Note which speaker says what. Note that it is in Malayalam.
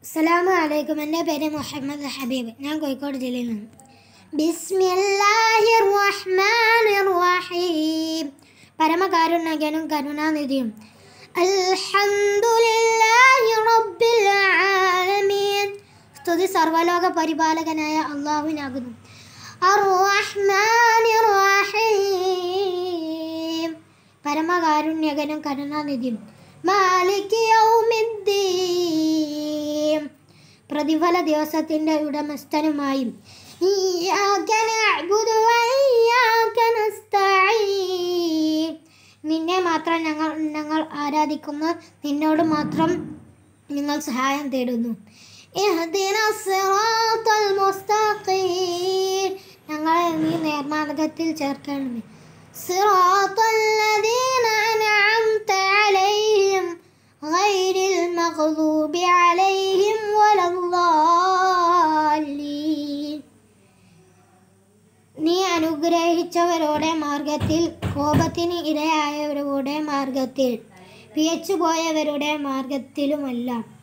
Speaker 1: അസ്സലാമു അലൈക്കും എൻ്റെ പേര് മുഹമ്മദ് ഹബീബ് ഞാൻ കോഴിക്കോട് ജില്ലയിൽ നിന്ന് ബിസ്മില്ലാഹിർ റഹ്മാനിർ റഹീം പരമകാരുണ്യകനും കരുണാനിധിയും അൽഹംദുലില്ലാഹി റബ്ബിൽ ആലമീൻ സ്തുതി സർവലോക പരിപാലകനായ അള്ളാഹുവിനാകുന്നു അർ റഹ്മാനിർ റഹീം പരമകാരുണ്യകനും കരുണാനിധിയും മാലിക് യൗമിദ്ദീൻ പ്രതിഫല ദിവസത്തിൻ്റെ ഉടമസ്ഥനുമായും ഇയ്യാക നഅ്ബുദു വ ഇയ്യാക നസ്തഈൻ നിന്നെ മാത്രം ഞങ്ങൾ ഞങ്ങൾ ആരാധിക്കുന്നു നിന്നോട് മാത്രം ഞങ്ങൾ സഹായം തേടുന്നു ഇഹ്ദിന സിറാത്തൽ മുസ്തഖീം ഞങ്ങളെ നീ നേർമാർഗത്തിൽ ചേർക്കണമേ صراط الذين أنعمت عليهم غير المغضوب عليهم ولا الضالين നീ അനുഗ്രഹിച്ചവരുടെ മാർഗത്തിൽ കോപത്തിന് ഇരയായവരുടെ മാർഗത്തിൽ പിയച്ചുപോയവരുടെ മാർഗത്തിലുമല്ല